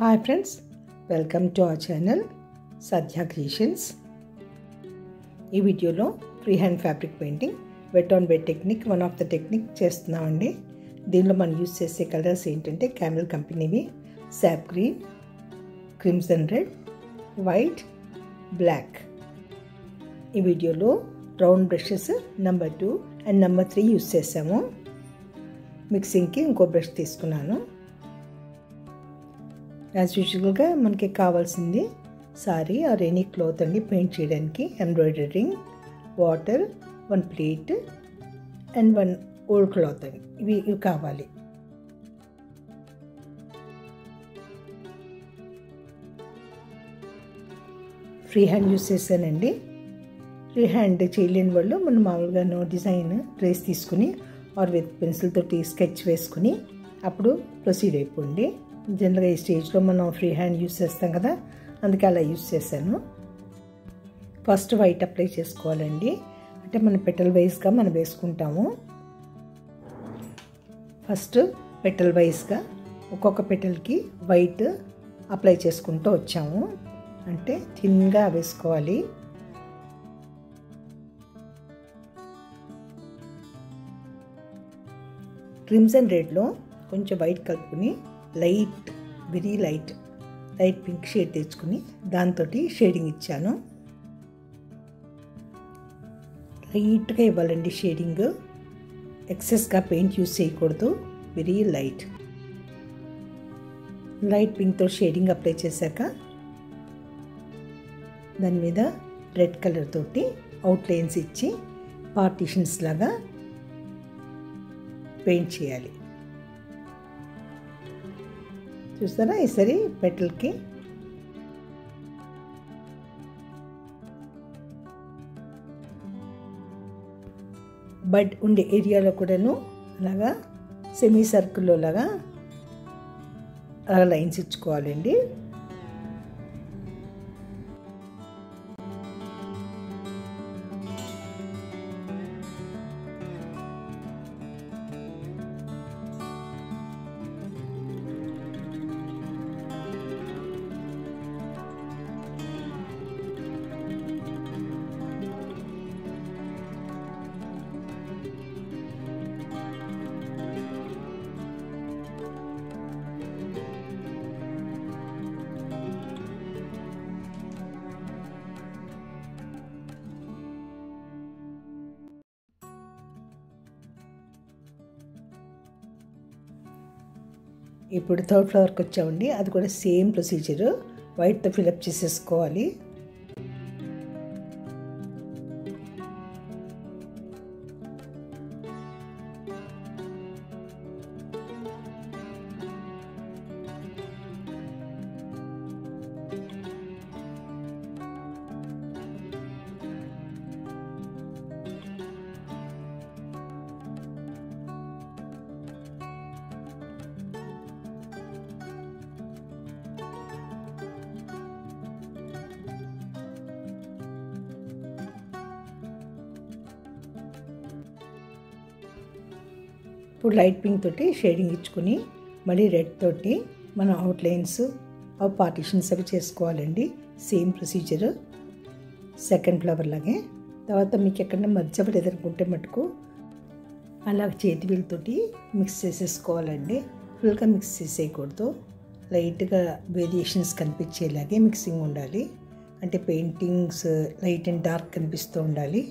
hi friends welcome to our channel Sadhya creations ఈ వీడియోలో free hand fabric painting wet on bed technique one of the technique చేస్తున్నామండి దీనిలో మనం use చేసే colours ఏంటంటే క్యామెల్ కంపెనీవి sap green crimson red white black ఈ వీడియోలో round brushes number two and number three use చేసాము మిక్సింగ్కి ఇంకో బ్రష్ తీసుకున్నాను యాజ్ యూజువల్గా మనకి కావాల్సింది సారీ ఆర్ ఎనీ క్లాత్ అండి పెయింట్ చేయడానికి embroidering water one plate and one old cloth అండి ఇవి ఇవి కావాలి ఫ్రీ హ్యాండ్ యూస్ చేశానండి ఫ్రీ హ్యాండ్ చేయలేని వాళ్ళు మనం మామూలుగా నో డిజైన్ ట్రేస్ తీసుకుని ఆర్ విత్ పెన్సిల్ తోటి స్కెచ్ వేసుకుని అప్పుడు ప్రొసీడ్ అయిపోండి జనరల్గా ఈ స్టేజ్లో మనం ఫ్రీ హ్యాండ్ యూస్ చేస్తాం కదా అందుకే అలా యూస్ చేశాను ఫస్ట్ వైట్ అప్లై చేసుకోవాలండి అంటే మన పెటల్ వైజ్గా మనం వేసుకుంటాము ఫస్ట్ పెటల్ వైజ్గా ఒక్కొక్క పెటల్కి వైట్ అప్లై చేసుకుంటూ వచ్చాము అంటే థిన్గా వేసుకోవాలి క్రిమ్సన్ రెడ్లో కొంచెం వైట్ కలుపుకుని light very light light pink shade తెచ్చుకుని దాంతో షేడింగ్ ఇచ్చాను లైట్గా ఇవ్వాలండి షేడింగ్ ఎక్సెస్గా పెయింట్ యూస్ చేయకూడదు వెరీ లైట్ లైట్ పింక్తో షేడింగ్ అప్లై చేశాక దాని మీద రెడ్ కలర్ తోటి అవుట్లైన్స్ ఇచ్చి పార్టీషన్స్ లాగా పెయింట్ చేయాలి చూస్తారా ఈసారి పెటల్కి బడ్ ఉండే ఏరియాలో కూడాను అలాగా సెమీ సర్కిల్లో లాగా అలా లైన్స్ ఇచ్చుకోవాలండి ఇప్పుడు థర్డ్ ఫ్లవర్కి వచ్చామండి అది కూడా సేమ్ ప్రొసీజర్ వైట్తో ఫిలప్ చేసేసుకోవాలి ఇప్పుడు లైట్ పింక్ తోటి షేడింగ్ ఇచ్చుకుని మళ్ళీ రెడ్ తోటి మనం అవుట్లైన్స్ అవి పార్టిషన్స్ అవి చేసుకోవాలండి సేమ్ ప్రొసీజర్ సెకండ్ ఫ్లవర్ లాగే తర్వాత మీకు ఎక్కడైనా మధ్య లేదనుకుంటే మటుకు అలా చేతి వీళ్ళతోటి మిక్స్ చేసేసుకోవాలండి ఫుల్గా మిక్స్ చేసేయకూడదు లైట్గా వేరియేషన్స్ కనిపించేలాగే మిక్సింగ్ ఉండాలి అంటే పెయింటింగ్స్ లైట్ అండ్ డార్క్ కనిపిస్తూ ఉండాలి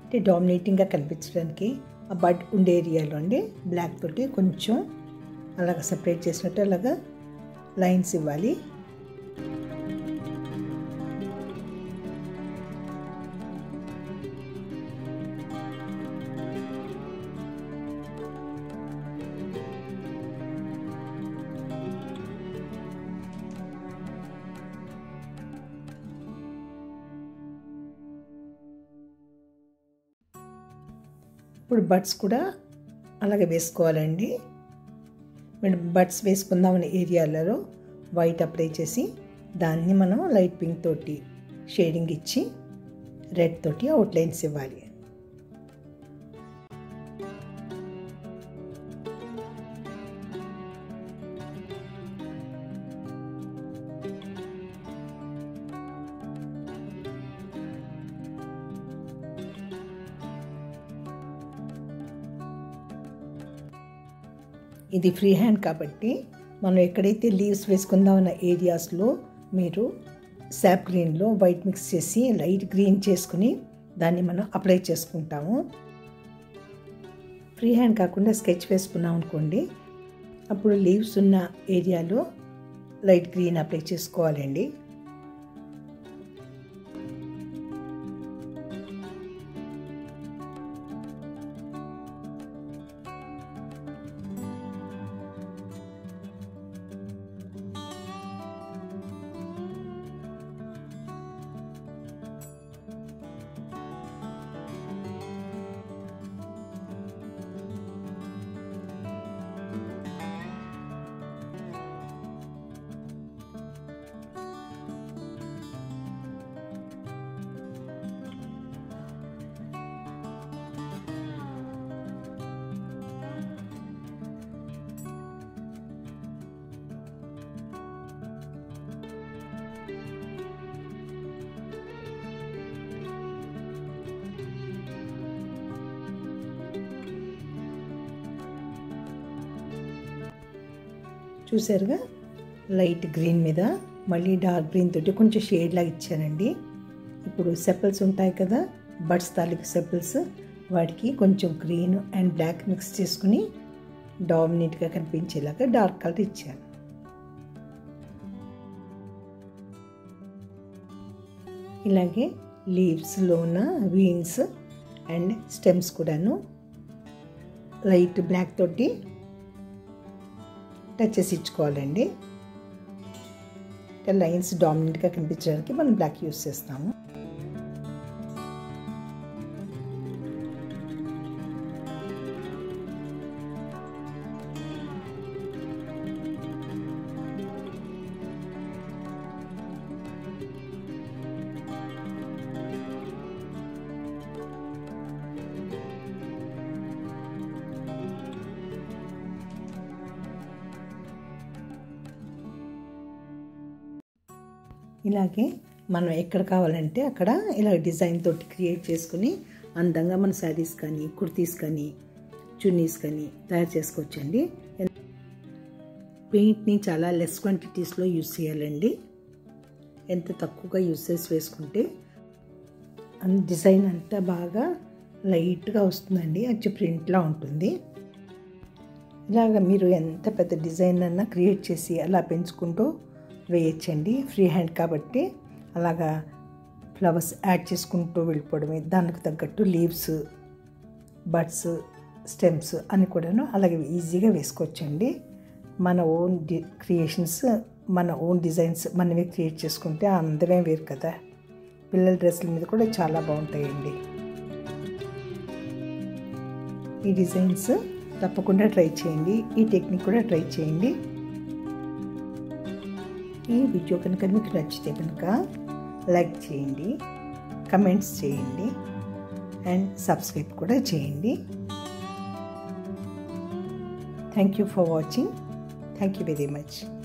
అంటే డామినేటింగ్గా కనిపించడానికి ఆ బడ్ ఉండే ఏరియాలో అండి బ్లాక్ తోటి కొంచెం అలాగ సపరేట్ చేసినట్టు అలాగా లైన్స్ ఇవ్వాలి ఇప్పుడు బడ్స్ కూడా అలాగే వేసుకోవాలండి మనం బడ్స్ వేసుకుందామనే ఏరియాలలో వైట్ అప్లై చేసి దాన్ని మనం లైట్ పింక్ తోటి షేడింగ్ ఇచ్చి రెడ్ తోటి అవుట్లైన్స్ ఇవ్వాలి ఇది ఫ్రీ హ్యాండ్ కాబట్టి మనం ఎక్కడైతే లీవ్స్ వేసుకుందామన్న ఏరియాస్లో మీరు శాప్ గ్రీన్లో వైట్ మిక్స్ చేసి లైట్ గ్రీన్ చేసుకుని దాన్ని మనం అప్లై చేసుకుంటాము ఫ్రీ హ్యాండ్ కాకుండా స్కెచ్ వేసుకున్నాం అనుకోండి అప్పుడు లీవ్స్ ఉన్న ఏరియాలో లైట్ గ్రీన్ అప్లై చేసుకోవాలండి చూసారుగా లైట్ గ్రీన్ మీద మళ్ళీ డార్క్ గ్రీన్ తోటి కొంచెం షేడ్ లాగా ఇచ్చానండి ఇప్పుడు సెపల్స్ ఉంటాయి కదా బడ్స్ తాలూకు సెపల్స్ వాటికి కొంచెం గ్రీన్ అండ్ బ్లాక్ మిక్స్ చేసుకుని డామినేట్గా కనిపించేలాగా డార్క్ కలర్ ఇచ్చాను ఇలాగే లీవ్స్లో ఉన్న వీన్స్ అండ్ స్టెమ్స్ కూడాను లైట్ బ్లాక్ తోటి టచెస్ ఇచ్చుకోవాలండి లైన్స్ డామినెంట్గా కనిపించడానికి మనం బ్లాక్ యూస్ చేస్తాము ఇలాగే మనం ఎక్కడ కావాలంటే అక్కడ ఇలా డిజైన్ తోటి క్రియేట్ చేసుకుని అందంగా మన శారీస్ కానీ కుర్తీస్ కానీ చున్నీస్ కానీ తయారు చేసుకోవచ్చండి పెయింట్ని చాలా లెస్ క్వాంటిటీస్లో యూస్ చేయాలండి ఎంత తక్కువగా యూస్ చేసి వేసుకుంటే డిజైన్ అంతా బాగా లైట్గా వస్తుందండి అచ్చు ప్రింట్లా ఉంటుంది ఇలాగ మీరు ఎంత పెద్ద డిజైన్ అన్నా క్రియేట్ చేసి అలా పెంచుకుంటూ వేయచ్చండి ఫ్రీ హ్యాండ్ కాబట్టి అలాగా ఫ్లవర్స్ యాడ్ చేసుకుంటూ వెళ్ళిపోవడమే దానికి తగ్గట్టు లీవ్స్ బడ్స్ స్టెమ్స్ అని కూడాను అలాగే ఈజీగా వేసుకోవచ్చండి మన ఓన్ డి క్రియేషన్స్ మన ఓన్ డిజైన్స్ మనమే క్రియేట్ చేసుకుంటే అందమే వేరు కదా పిల్లల డ్రెస్సుల మీద కూడా చాలా బాగుంటాయండి ఈ డిజైన్స్ తప్పకుండా ట్రై చేయండి ఈ టెక్నిక్ కూడా ట్రై చేయండి ఈ వీడియో కనుక మీకు నచ్చితే కనుక లైక్ చేయండి కమెంట్స్ చేయండి అండ్ సబ్స్క్రైబ్ కూడా చేయండి thank you for watching thank you very much